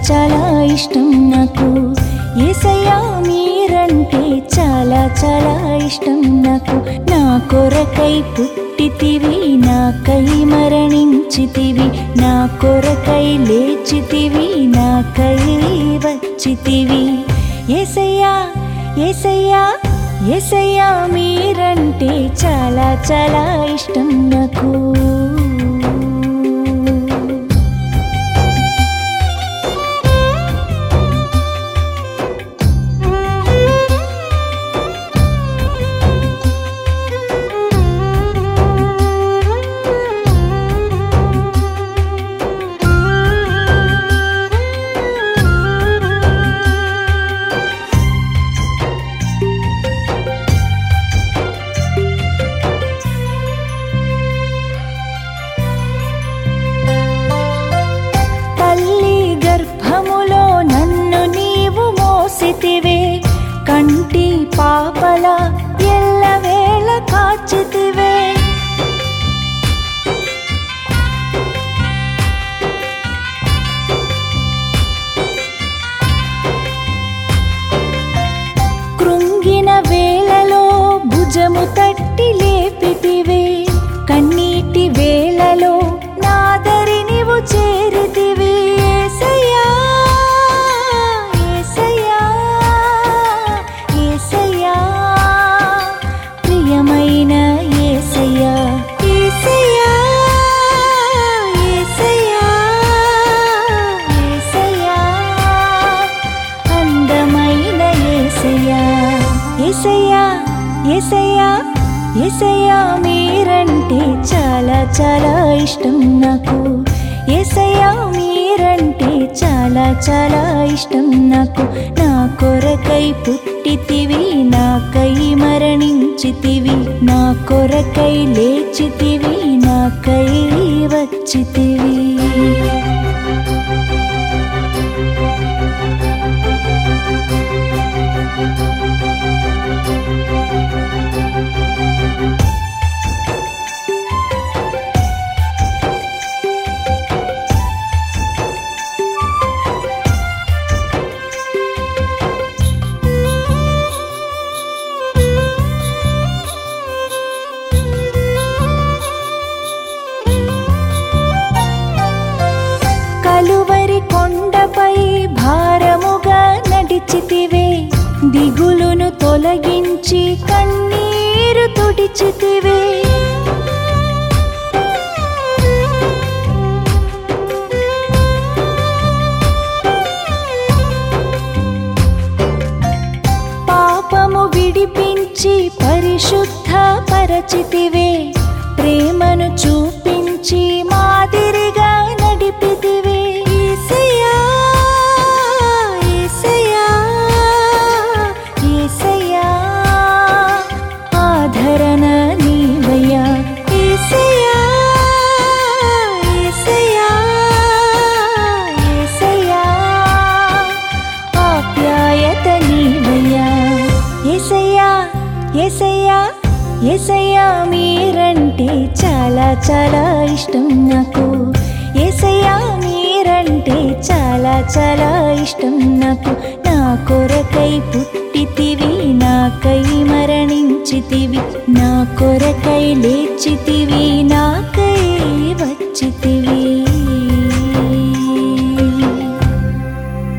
చాలా ఇష్టం నాకు ఏసయ్యా మీరంటే చాలా చాలా ఇష్టం నాకు నా కొరకై పుట్టితివి నాకై మరణించితివి నా కొరకై లేచితివి నాకై వచ్చితివి ఏసయ్యా ఏసయ్యా ఏసయ్యా మీరంటే చాలా చాలా ఇష్టం నాకు తల్లి గర్భములో నన్ను నీవు మోసితివే కంటి పాపల ఎల్లవేళ కాచితివే కృంగిన వేళలో భుజము తట్టి లేపితివే కన్నీటి వేళలో నాదరి నీవు చేరితివి ఏసయ్యా ఏసయ్యా ఏసయ్యా ప్రియమైన ఏసయ్యా ఏసయ్యా ఏసయ్యా ఏసయ్యా అందమైన ఏసయ్యా ఏసయ్యా ఏసయ్యా ఏసయ్యా మీరంటే చాలా చాలా ఇష్టం నాకు ఏసయ్యా మీరంటే చాలా చాలా ఇష్టం నాకు నా కొరకై పుట్టితివి నాకై మరణించితివి నా కొరకై లేచితివి నాకై వచ్చితివి కలువరి కొండపై భారముగా నడిచితివే దిగులును తొలగించి కన్నీరు తుడిచితివే పాపము విడిపించి పరిశుద్ధ పరచితివే ప్రేమను చూపించి మాదిరిగా నడిపితివే యేసయ్యా, యేసయ్యా, యేసయ్యా, ఆదరణ నీవయ్యా యేసయ్యా, యేసయ్యా, యేసయ్యా, ఆప్యాయత నీవయ్యా ఏసయ్యా ఏసయ్యా ఏసయ్యా మీరంటే చాలా చాలా ఇష్టం నాకు ఏసయ్యా మీరంటే చాలా చాలా ఇష్టం నాకు నా కొరకై పుట్టితివి నాకై మరణించితివి నా కొరకై లే